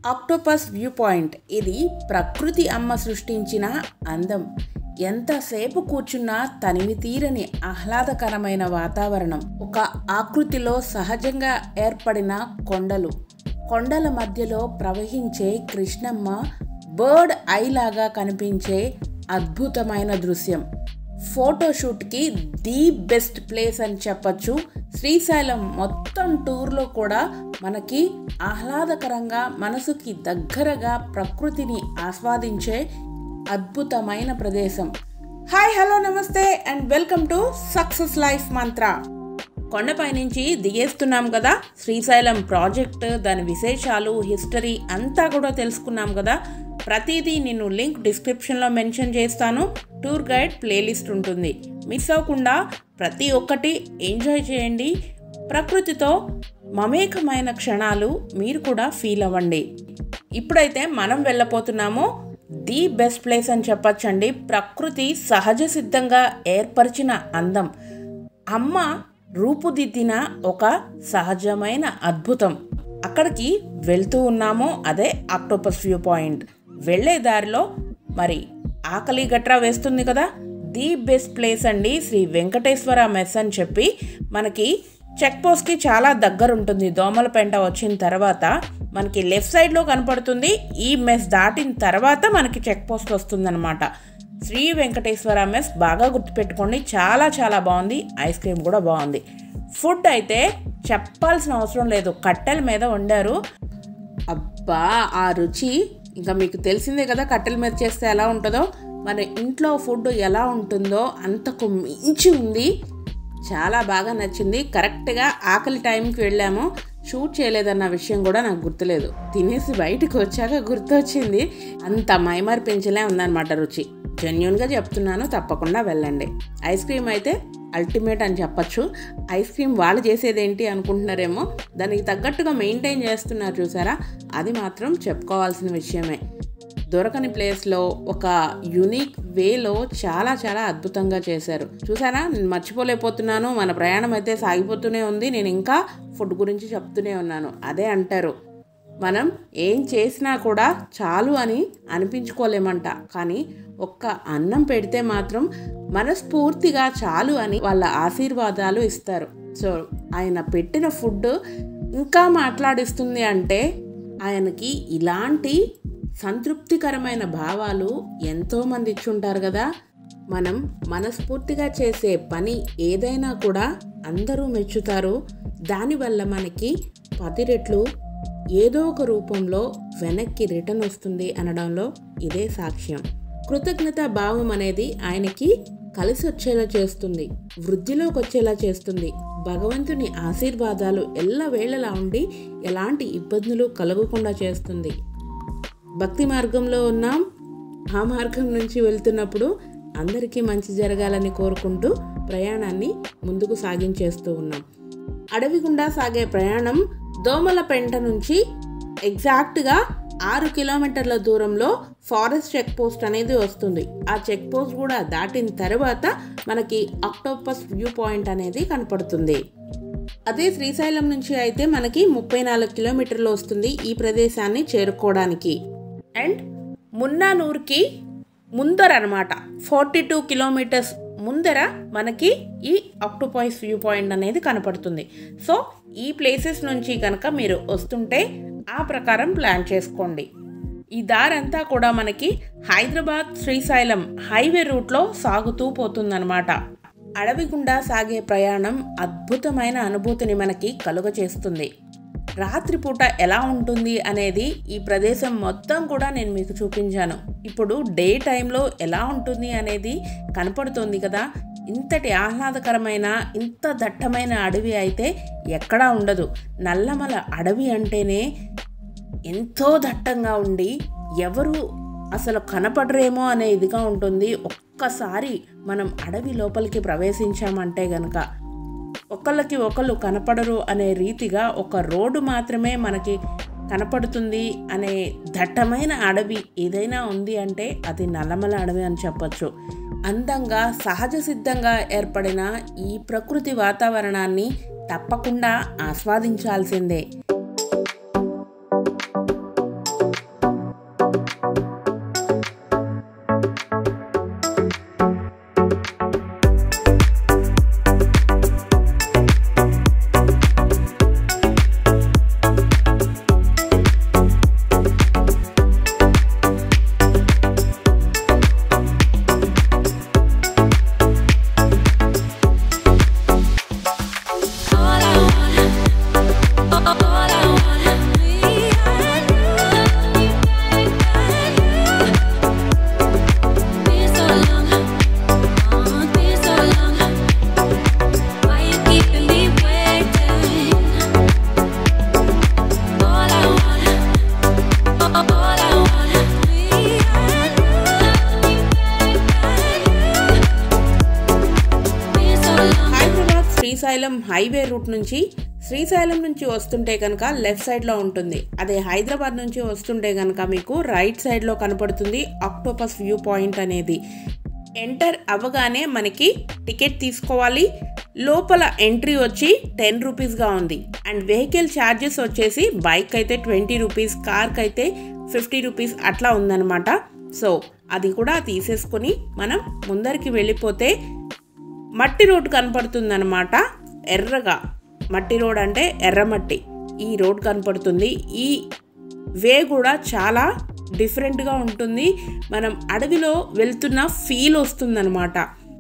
octopus view point ఇది ప్రకృతి view point ఇది ప్రకృతి అమ్మ సృష్టించిన అందం ఎంతసేపు కూర్చున్నా తనివి తీరని ఆహ్లాదకరమైన వాతావరణం ఒక ఆకృతిలో సహజంగా ఏర్పడిన కొండలు కొండల మధ్యలో ప్రవహించే కృష్ణమ్మ బర్డ్ ఐ లాగా కనిపించే అద్భుతమైన దృశ్యం ఫోటోషూట్కి ది బెస్ట్ ప్లేస్ అని చెప్పచ్చు శ్రీశైలం మొత్తం టూర్లో కూడా మనకి ఆహ్లాదకరంగా మనసుకి దగ్గరగా ప్రకృతిని ఆస్వాదించే అద్భుతమైన ప్రదేశం హాయ్ హలో నమస్తే and welcome to success life mantra కొండపై నుంచి దిగేస్తున్నాం కదా శ్రీశైలం ప్రాజెక్ట్ దాని విశేషాలు హిస్టరీ అంతా కూడా తెలుసుకున్నాం కదా ప్రతిదీ నేను లింక్ డిస్క్రిప్షన్లో మెన్షన్ చేస్తాను టూర్ గైడ్ ప్లేలిస్ట్ ఉంటుంది మిస్ అవ్వకుండా ప్రతి ఒక్కటి ఎంజాయ్ చేయండి ప్రకృతితో మమేకమైన క్షణాలు మీరు కూడా ఫీల్ అవ్వండి ఇప్పుడైతే మనం వెళ్ళబోతున్నాము ది బెస్ట్ ప్లేస్ అని చెప్పచ్చండి ప్రకృతి సహజ సిద్ధంగా ఏర్పరిచిన అందం అమ్మ రూపుదిద్దిన ఒక సహజమైన అద్భుతం అక్కడికి వెళ్తూ ఉన్నాము అదే ఆక్టోపస్ వ్యూ పాయింట్ వెళ్ళే దారిలో మరి ఆకలి గట్రా వేస్తుంది కదా ది బెస్ట్ ప్లేస్ అండి శ్రీ వెంకటేశ్వర మెస్ అని చెప్పి మనకి చెక్ పోస్ట్కి చాలా దగ్గర ఉంటుంది దోమలపెంట వచ్చిన తర్వాత మనకి లెఫ్ట్ సైడ్లో కనపడుతుంది ఈ మెస్ దాటిన తర్వాత మనకి చెక్ పోస్ట్ వస్తుందన్నమాట శ్రీ వెంకటేశ్వర మెస్ బాగా గుర్తుపెట్టుకోండి చాలా చాలా బాగుంది ఐస్ క్రీమ్ కూడా బాగుంది ఫుడ్ అయితే చెప్పాల్సిన అవసరం లేదు కట్టెల మీద వండారు అబ్బా ఆ రుచి ఇంకా మీకు తెలిసిందే కదా కట్టెల మీద చేస్తే ఎలా ఉంటుందో మన ఇంట్లో ఫుడ్ ఎలా ఉంటుందో అంతకు మించి ఉంది చాలా బాగా నచ్చింది కరెక్ట్గా ఆకలి టైంకి వెళ్ళాము షూట్ చేయలేదన్న విషయం కూడా నాకు గుర్తులేదు తినేసి బయటకు వచ్చాక గుర్తొచ్చింది అంత మైమారి పెంచలే ఉందన్నమాట రుచి జెన్యున్గా చెప్తున్నాను తప్పకుండా వెళ్ళండి ఐస్ క్రీమ్ అయితే అల్టిమేట్ అని చెప్పచ్చు ఐస్ క్రీమ్ వాళ్ళు చేసేది ఏంటి అనుకుంటున్నారేమో దానికి తగ్గట్టుగా మెయింటైన్ చేస్తున్నారు చూసారా అది మాత్రం చెప్పుకోవాల్సిన విషయమే దొరకని ప్లేస్లో ఒక యునిక్ వేలో చాలా చాలా అద్భుతంగా చేశారు చూసారా నేను మర్చిపోలేకపోతున్నాను మన ప్రయాణం అయితే సాగిపోతూనే ఉంది నేను ఇంకా ఫుడ్ గురించి చెప్తూనే ఉన్నాను అదే అంటారు మనం ఏం చేసినా కూడా చాలు అని అనిపించుకోలేమంట కానీ ఒక్క అన్నం పెడితే మాత్రం మనస్ఫూర్తిగా చాలు అని వాళ్ళ ఆశీర్వాదాలు ఇస్తారు సో ఆయన పెట్టిన ఫుడ్ ఇంకా మాట్లాడిస్తుంది అంటే ఆయనకి ఇలాంటి సంతృప్తికరమైన భావాలు ఎంతోమంది ఇచ్చుంటారు కదా మనం మనస్ఫూర్తిగా చేసే పని ఏదైనా కూడా అందరూ మెచ్చుతారు దానివల్ల మనకి పది రెట్లు ఏదో ఒక రూపంలో వెనక్కి రిటర్న్ వస్తుంది అనడంలో ఇదే సాక్ష్యం కృతజ్ఞత భావం అనేది ఆయనకి కలిసి వచ్చేలా చేస్తుంది వృద్ధిలోకి వచ్చేలా చేస్తుంది భగవంతుని ఆశీర్వాదాలు ఎల్లవేళలా ఉండి ఎలాంటి ఇబ్బందులు కలగకుండా చేస్తుంది భక్తి మార్గంలో ఉన్నాం ఆ మార్గం నుంచి వెళ్తున్నప్పుడు అందరికీ మంచి జరగాలని కోరుకుంటూ ప్రయాణాన్ని ముందుకు సాగించేస్తూ ఉన్నాం అడవి గుండా సాగే ప్రయాణం దోమల పెంట నుంచి ఎగ్జాక్ట్గా ఆరు కిలోమీటర్ల దూరంలో ఫారెస్ట్ చెక్ పోస్ట్ అనేది వస్తుంది ఆ చెక్ పోస్ట్ కూడా దాటిన తర్వాత మనకి ఆక్టోపస్ వ్యూ పాయింట్ అనేది కనపడుతుంది అదే శ్రీశైలం నుంచి అయితే మనకి ముప్పై నాలుగు కిలోమీటర్లు వస్తుంది ఈ ప్రదేశాన్ని చేరుకోవడానికి అండ్ మున్నానూరుకి ముందర అనమాట ఫార్టీ టూ కిలోమీటర్స్ ముందర మనకి ఈ ఆక్టోపాయిస్ వ్యూ పాయింట్ అనేది కనపడుతుంది సో ఈ ప్లేసెస్ నుంచి కనుక మీరు వస్తుంటే ఆ ప్రకారం ప్లాన్ చేసుకోండి ఈ దారంతా కూడా మనకి హైదరాబాద్ శ్రీశైలం హైవే రూట్లో సాగుతూ పోతుందన్నమాట అడవి గుండా సాగే ప్రయాణం అద్భుతమైన అనుభూతిని మనకి కలుగ చేస్తుంది రాత్రిపూట ఎలా ఉంటుంది అనేది ఈ ప్రదేశం మొత్తం కూడా నేను మీకు చూపించాను ఇప్పుడు డే టైంలో ఎలా ఉంటుంది అనేది కనపడుతుంది కదా ఇంతటి ఆహ్లాదకరమైన ఇంత దట్టమైన అడవి అయితే ఎక్కడా ఉండదు నల్లమల అడవి అంటేనే ఎంతో దట్టంగా ఉండి ఎవరు అసలు కనపడరేమో అనే ఇదిగా ఉంటుంది ఒక్కసారి మనం అడవి లోపలికి ప్రవేశించామంటే గనక ఒకళ్ళకి ఒకళ్ళు కనపడరు అనే రీతిగా ఒక రోడ్డు మాత్రమే మనకి కనపడుతుంది అనే దట్టమైన అడవి ఏదైనా ఉంది అంటే అది నల్లమల అడవి అని చెప్పొచ్చు అందంగా సహజ సిద్ధంగా ఏర్పడిన ఈ ప్రకృతి వాతావరణాన్ని తప్పకుండా ఆస్వాదించాల్సిందే శ్రీశైలం హైవే రూట్ నుంచి శ్రీశైలం నుంచి వస్తుంటే కనుక లెఫ్ట్ సైడ్లో ఉంటుంది అదే హైదరాబాద్ నుంచి వస్తుంటే కనుక మీకు రైట్ సైడ్లో కనపడుతుంది ఆక్టోపస్ వ్యూ పాయింట్ అనేది ఎంటర్ అవ్వగానే మనకి టికెట్ తీసుకోవాలి లోపల ఎంట్రీ వచ్చి టెన్ రూపీస్గా ఉంది అండ్ వెహికల్ ఛార్జెస్ వచ్చేసి బైక్ అయితే ట్వంటీ రూపీస్ కార్కి అయితే ఫిఫ్టీ రూపీస్ అట్లా ఉందన్నమాట సో అది కూడా తీసేసుకొని మనం ముందరికి వెళ్ళిపోతే మట్టి రోడ్ కనపడుతుందన్నమాట ఎర్రగా మట్టి రోడ్ అంటే ఎర్రమట్టి ఈ రోడ్ కనపడుతుంది ఈ వే కూడా చాలా డిఫరెంట్గా ఉంటుంది మనం అడవిలో వెళ్తున్న ఫీల్ వస్తుందన్నమాట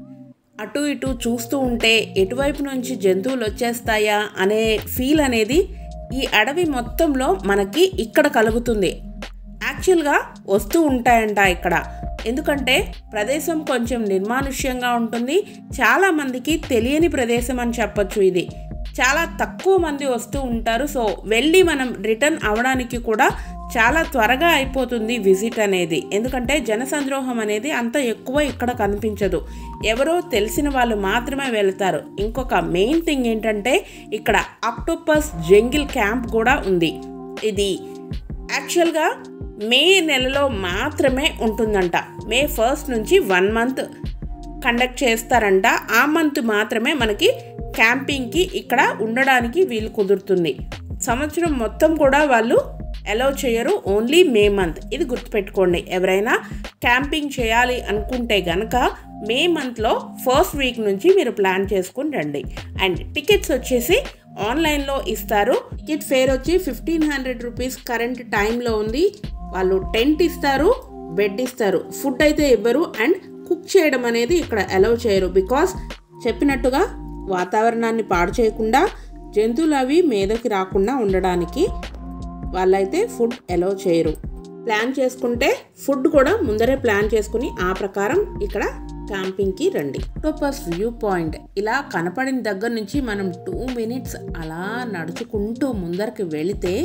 అటు ఇటు చూస్తూ ఉంటే ఎటువైపు నుంచి జంతువులు వచ్చేస్తాయా అనే ఫీల్ అనేది ఈ అడవి మొత్తంలో మనకి ఇక్కడ కలుగుతుంది యాక్చువల్గా వస్తూ ఉంటాయంట ఇక్కడ ఎందుకంటే ప్రదేశం కొంచెం నిర్మానుష్యంగా ఉంటుంది చాలామందికి తెలియని ప్రదేశం అని చెప్పొచ్చు ఇది చాలా తక్కువ మంది వస్తూ ఉంటారు సో వెళ్ళి మనం రిటర్న్ అవడానికి కూడా చాలా త్వరగా అయిపోతుంది విజిట్ అనేది ఎందుకంటే జనసంద్రోహం అనేది అంత ఎక్కువ ఇక్కడ కనిపించదు ఎవరో తెలిసిన వాళ్ళు మాత్రమే వెళ్తారు ఇంకొక మెయిన్ థింగ్ ఏంటంటే ఇక్కడ ఆక్టోపస్ జంగిల్ క్యాంప్ కూడా ఉంది ఇది యాక్చువల్గా మే నెలలో మాత్రమే ఉంటుందంట మే ఫస్ట్ నుంచి వన్ మంత్ కండక్ట్ చేస్తారంట ఆ మంత్ మాత్రమే మనకి క్యాంపింగ్కి ఇక్కడ ఉండడానికి వీలు కుదురుతుంది సంవత్సరం మొత్తం కూడా వాళ్ళు అలౌ చేయరు ఓన్లీ మే మంత్ ఇది గుర్తుపెట్టుకోండి ఎవరైనా క్యాంపింగ్ చేయాలి అనుకుంటే గనక మే మంత్లో ఫస్ట్ వీక్ నుంచి మీరు ప్లాన్ చేసుకుని రండి అండ్ టికెట్స్ వచ్చేసి ఆన్లైన్లో ఇస్తారు టికెట్ ఫేర్ వచ్చి ఫిఫ్టీన్ హండ్రెడ్ రూపీస్ కరెంట్ టైంలో ఉంది వాళ్ళు టెంట్ ఇస్తారు బెడ్ ఇస్తారు ఫుడ్ అయితే ఇవ్వరు అండ్ కుక్ చేయడం అనేది ఇక్కడ అలౌ చేయరు బికాస్ చెప్పినట్టుగా వాతావరణాన్ని పాడు చేయకుండా జంతువులు అవి మీదకి రాకుండా ఉండడానికి వాళ్ళైతే ఫుడ్ అలౌ చేయరు ప్లాన్ చేసుకుంటే ఫుడ్ కూడా ముందరే ప్లాన్ చేసుకుని ఆ ప్రకారం ఇక్కడ క్యాంపింగ్కి రండి ఆక్టోపస్ వ్యూ పాయింట్ ఇలా కనపడిన దగ్గర నుంచి మనం టూ మినిట్స్ అలా నడుచుకుంటూ ముందరికి వెళితే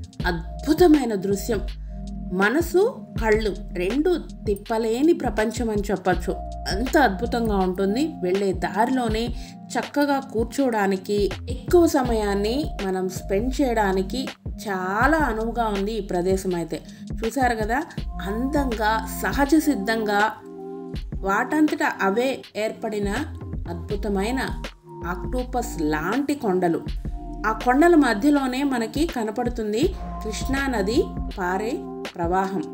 అద్భుతమైన దృశ్యం మనసు కళ్ళు రెండు తిప్పలేని ప్రపంచం అని చెప్పచ్చు అంత అద్భుతంగా ఉంటుంది వెళ్ళే దారిలోనే చక్కగా కూర్చోడానికి ఎక్కువ సమయాన్ని మనం స్పెండ్ చేయడానికి చాలా అనువుగా ఉంది ఈ ప్రదేశం అయితే చూసారు కదా అందంగా సహజ సిద్ధంగా వాటంతట అవే ఏర్పడిన అద్భుతమైన ఆక్టోపస్ లాంటి కొండలు ఆ కొండల మధ్యలోనే మనకి కనపడుతుంది కృష్ణా నది పారే ప్రవాహం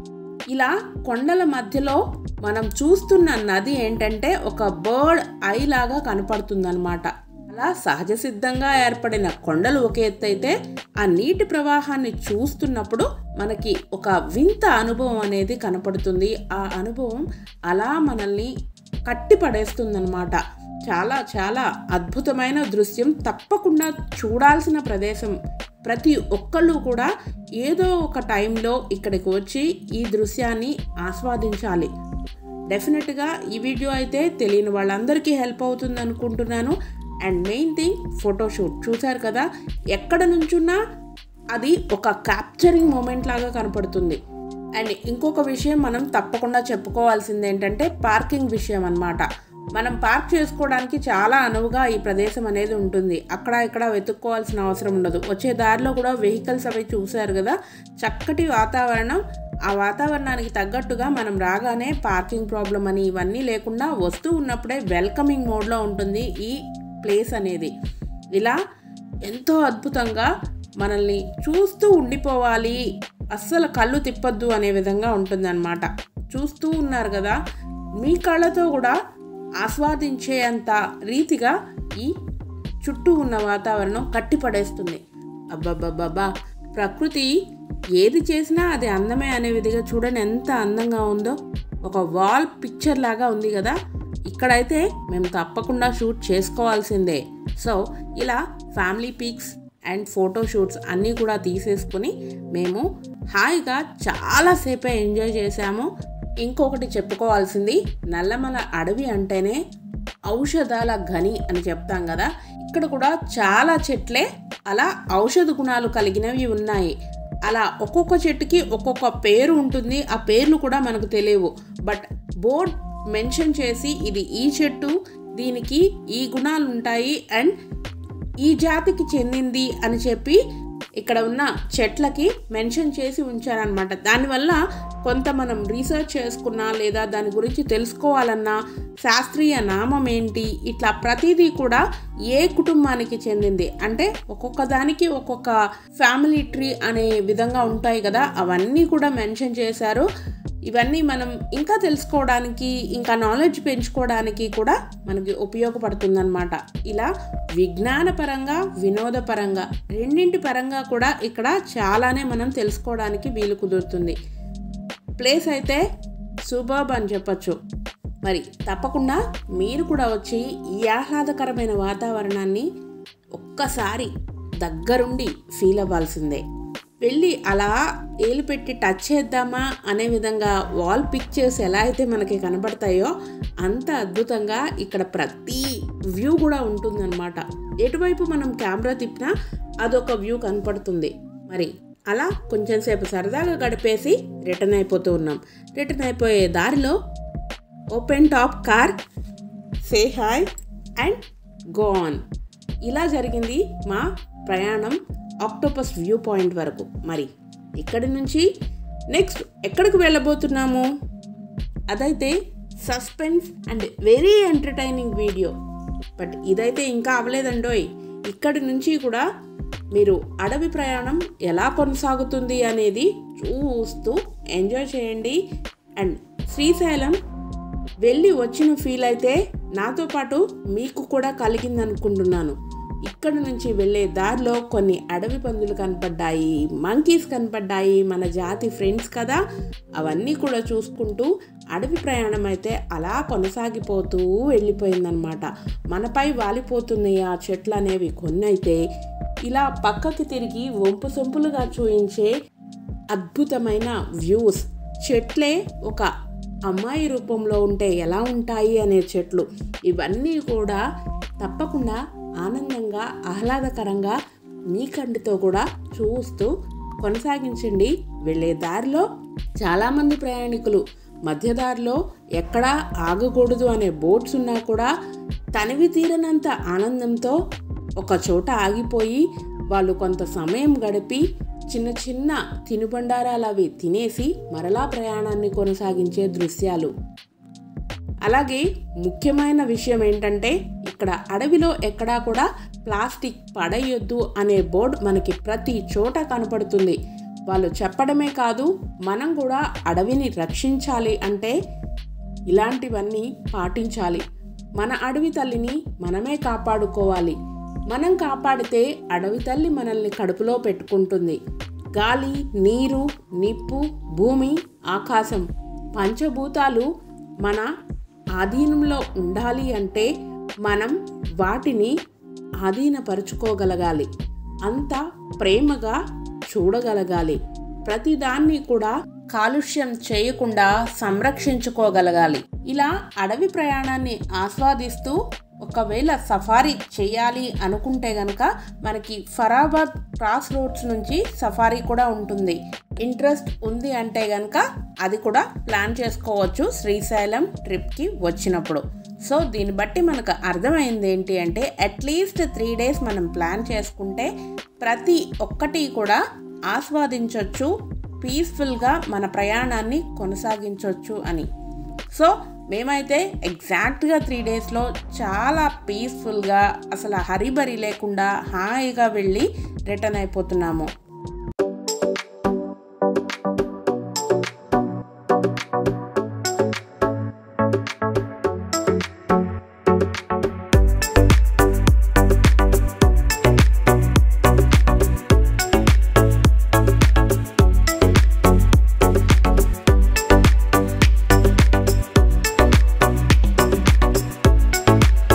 ఇలా కొండల మధ్యలో మనం చూస్తున్న నది ఏంటంటే ఒక బర్డ్ ఐ లాగా కనపడుతుందన్నమాట అలా సహజ సిద్ధంగా ఏర్పడిన కొండలు ఒక ఎత్తు అయితే ఆ నీటి ప్రవాహాన్ని చూస్తున్నప్పుడు మనకి ఒక వింత అనుభవం అనేది కనపడుతుంది ఆ అనుభవం అలా మనల్ని కట్టి పడేస్తుందన్నమాట చాలా చాలా అద్భుతమైన దృశ్యం తప్పకుండా చూడాల్సిన ప్రదేశం ప్రతి ఒక్కళ్ళు కూడా ఏదో ఒక టైంలో ఇక్కడికి వచ్చి ఈ దృశ్యాన్ని ఆస్వాదించాలి డెఫినెట్గా ఈ వీడియో అయితే తెలియని వాళ్ళందరికీ హెల్ప్ అవుతుంది అనుకుంటున్నాను అండ్ మెయిన్ థింగ్ ఫోటోషూట్ చూశారు కదా ఎక్కడ నుంచున్నా అది ఒక క్యాప్చరింగ్ మూమెంట్ లాగా కనపడుతుంది అండ్ ఇంకొక విషయం మనం తప్పకుండా చెప్పుకోవాల్సింది ఏంటంటే పార్కింగ్ విషయం అన్నమాట మనం పార్క్ చేసుకోవడానికి చాలా అనువుగా ఈ ప్రదేశం అనేది ఉంటుంది అక్కడ ఇక్కడ వెతుక్కోవాల్సిన అవసరం ఉండదు వచ్చే దారిలో కూడా వెహికల్స్ అవి చూశారు కదా చక్కటి వాతావరణం ఆ వాతావరణానికి తగ్గట్టుగా మనం రాగానే పార్కింగ్ ప్రాబ్లం అని ఇవన్నీ లేకుండా వస్తూ ఉన్నప్పుడే వెల్కమింగ్ మోడ్లో ఉంటుంది ఈ ప్లేస్ అనేది ఇలా ఎంతో అద్భుతంగా మనల్ని చూస్తూ ఉండిపోవాలి అస్సలు కళ్ళు తిప్పొద్దు అనే విధంగా ఉంటుందన్నమాట చూస్తూ ఉన్నారు కదా మీ కళ్ళతో కూడా ఆస్వాదించేంత రీతిగా ఈ చుట్టూ ఉన్న వాతావరణం కట్టిపడేస్తుంది అబ్బబ్బబ్బబ్బా ప్రకృతి ఏది చేసినా అది అందమే అనే విధిగా చూడండి ఎంత అందంగా ఉందో ఒక వాల్ పిక్చర్ లాగా ఉంది కదా ఇక్కడైతే మేము తప్పకుండా షూట్ చేసుకోవాల్సిందే సో ఇలా family pics and photo shoots అన్నీ కూడా తీసేసుకుని మేము హాయిగా చాలాసేపే ఎంజాయ్ చేసాము ఇంకొకటి చెప్పుకోవాల్సింది నల్లమల అడవి అంటేనే ఔషధాల గని అని చెప్తాం కదా ఇక్కడ కూడా చాలా చెట్లే అలా ఔషధ గుణాలు కలిగినవి ఉన్నాయి అలా ఒక్కొక్క చెట్టుకి ఒక్కొక్క పేరు ఉంటుంది ఆ పేర్లు కూడా మనకు తెలియవు బట్ బోర్డ్ మెన్షన్ చేసి ఇది ఈ చెట్టు దీనికి ఈ గుణాలు ఉంటాయి అండ్ ఈ జాతికి చెందింది అని చెప్పి ఇక్కడ ఉన్న చెట్లకి మెన్షన్ చేసి ఉంచారనమాట దానివల్ల కొంత మనం రీసెర్చ్ చేసుకున్నా లేదా దాని గురించి తెలుసుకోవాలన్నా శాస్త్రీయ నామం ఏంటి ఇట్లా ప్రతిదీ కూడా ఏ కుటుంబానికి చెందింది అంటే ఒక్కొక్క దానికి ఒక్కొక్క ఫ్యామిలీ ట్రీ అనే విధంగా ఉంటాయి కదా అవన్నీ కూడా మెన్షన్ చేశారు ఇవన్నీ మనం ఇంకా తెలుసుకోవడానికి ఇంకా నాలెడ్జ్ పెంచుకోవడానికి కూడా మనకి ఉపయోగపడుతుందన్నమాట ఇలా విజ్ఞానపరంగా వినోదపరంగా రెండింటి పరంగా కూడా ఇక్కడ చాలానే మనం తెలుసుకోవడానికి వీలు కుదురుతుంది ప్లేస్ అయితే సూపర్బ్ అని చెప్పచ్చు మరి తప్పకుండా మీరు కూడా వచ్చి ఈ ఆహ్లాదకరమైన వాతావరణాన్ని ఒక్కసారి దగ్గరుండి ఫీల్ అవ్వాల్సిందే వెళ్ళి అలా ఏలు పెట్టి టచ్ చేద్దామా అనే విధంగా వాల్ పిక్చర్స్ ఎలా అయితే మనకి కనబడతాయో అంత అద్భుతంగా ఇక్కడ ప్రతి వ్యూ కూడా ఉంటుందన్నమాట ఎటువైపు మనం కెమెరా తిప్పినా అదొక వ్యూ కనపడుతుంది మరి అలా కొంచెం సేపు సరదాగా గడిపేసి రిటర్న్ అయిపోతూ ఉన్నాం రిటర్న్ అయిపోయే దారిలో open top car say hi and go on ఇలా జరిగింది మా ప్రయాణం ఆక్టోపస్ వ్యూ పాయింట్ వరకు మరి ఇక్కడి నుంచి నెక్స్ట్ ఎక్కడికి వెళ్ళబోతున్నాము అదైతే suspense and very entertaining video but ఇదైతే ఇంకా అవ్వలేదండోయ్ ఇక్కడి నుంచి కూడా మీరు అడవి ప్రయాణం ఎలా కొనసాగుతుంది అనేది చూస్తూ ఎంజాయ్ చేయండి అండ్ శ్రీశైలం వెళ్ళి వచ్చిన ఫీల్ అయితే నాతో పాటు మీకు కూడా కలిగింది అనుకుంటున్నాను ఇక్కడ నుంచి వెళ్ళే దారిలో కొన్ని అడవి పందులు కనపడ్డాయి మంకీస్ కనపడ్డాయి మన జాతి ఫ్రెండ్స్ కదా అవన్నీ కూడా చూసుకుంటూ అడవి ప్రయాణం అయితే అలా కొనసాగిపోతూ వెళ్ళిపోయిందనమాట మనపై వాలిపోతున్నాయి ఆ చెట్లు అనేవి కొన్ని అయితే ఇలా పక్కకి తిరిగి వంపు సొంపులుగా చూయించే అద్భుతమైన వ్యూస్ చెట్లే ఒక అమ్మాయి రూపంలో ఉంటే ఎలా ఉంటాయి అనే చెట్లు ఇవన్నీ కూడా తప్పకుండా ఆనందంగా ఆహ్లాదకరంగా మీ కంటితో కూడా చూస్తూ కొనసాగించండి వెళ్ళే దారిలో చాలామంది ప్రయాణికులు మధ్యదారిలో ఎక్కడా ఆగకూడదు అనే బోట్స్ ఉన్నా కూడా తనివి తీరనంత ఆనందంతో ఒక చోట ఆగిపోయి వాళ్ళు కొంత సమయం గడిపి చిన్న చిన్న తినుబండారాలు అవి తినేసి మరలా ప్రయాణాన్ని కొనసాగించే దృశ్యాలు అలాగే ముఖ్యమైన విషయం ఏంటంటే ఇక్కడ అడవిలో ఎక్కడా కూడా ప్లాస్టిక్ పడేయొద్దు అనే బోర్డు మనకి ప్రతి చోట కనపడుతుంది వాళ్ళు చెప్పడమే కాదు మనం కూడా అడవిని రక్షించాలి అంటే ఇలాంటివన్నీ పాటించాలి మన అడవి తల్లిని మనమే కాపాడుకోవాలి మనం కాపాడితే అడవి తల్లి మనల్ని కడుపులో పెట్టుకుంటుంది గాలి నీరు నిప్పు భూమి ఆకాశం పంచభూతాలు మన ఆధీనంలో ఉండాలి అంటే మనం వాటిని ఆధీనపరుచుకోగలగాలి అంత ప్రేమగా చూడగలగాలి ప్రతిదాన్ని కూడా కాలుష్యం చేయకుండా సంరక్షించుకోగలగాలి ఇలా అడవి ప్రయాణాన్ని ఆస్వాదిస్తూ ఒకవేళ సఫారీ చేయాలి అనుకుంటే గనక మనకి ఫరాబాద్ క్రాస్ రోడ్స్ నుంచి సఫారీ కూడా ఉంటుంది ఇంట్రెస్ట్ ఉంది అంటే గనక అది కూడా ప్లాన్ చేసుకోవచ్చు శ్రీశైలం ట్రిప్కి వచ్చినప్పుడు సో దీన్ని బట్టి మనకు అర్థమైంది ఏంటి అంటే అట్లీస్ట్ త్రీ డేస్ మనం ప్లాన్ చేసుకుంటే ప్రతి ఒక్కటి కూడా ఆస్వాదించవచ్చు పీస్ఫుల్గా మన ప్రయాణాన్ని కొనసాగించవచ్చు అని సో మేమైతే ఎగ్జాక్ట్గా త్రీ డేస్లో చాలా పీస్ఫుల్గా అసలు హరిబరి లేకుండా హాయిగా వెళ్ళి రిటర్న్ అయిపోతున్నాము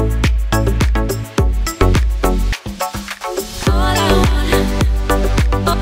All I want,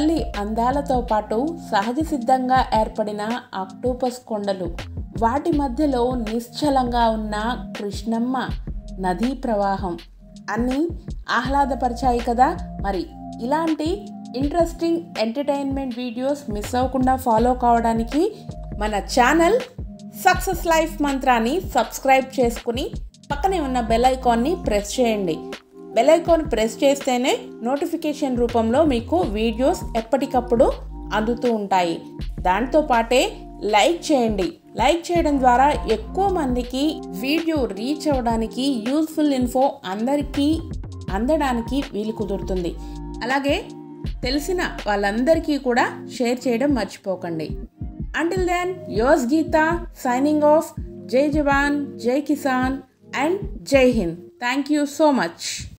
తల్లి అందాలతో పాటు సహజ సిద్ధంగా ఏర్పడిన ఆక్టోపస్ కొండలు వాటి మధ్యలో నిశ్చలంగా ఉన్న కృష్ణమ్మ నదీ ప్రవాహం అన్నీ ఆహ్లాదపరిచాయి కదా మరి ఇలాంటి ఇంట్రెస్టింగ్ ఎంటర్టైన్మెంట్ వీడియోస్ మిస్ అవ్వకుండా ఫాలో కావడానికి మన ఛానల్ సక్సెస్ లైఫ్ మంత్రాన్ని సబ్స్క్రైబ్ చేసుకుని పక్కనే ఉన్న బెల్ ఐకాన్ని ప్రెస్ చేయండి బెల్ ఐకాన్ ప్రెస్ చేస్తేనే నోటిఫికేషన్ రూపంలో మీకు వీడియోస్ ఎప్పటికప్పుడు అందుతూ ఉంటాయి దాంతో పాటే లైక్ చేయండి లైక్ చేయడం ద్వారా ఎక్కువ మందికి వీడియో రీచ్ అవ్వడానికి యూస్ఫుల్ ఇన్ఫో అందరికీ అందడానికి వీలు కుదురుతుంది అలాగే తెలిసిన వాళ్ళందరికీ కూడా షేర్ చేయడం మర్చిపోకండి until then yours Geetha signing off జై జవాన్ జై కిసాన్ అండ్ జై Hind thank you so much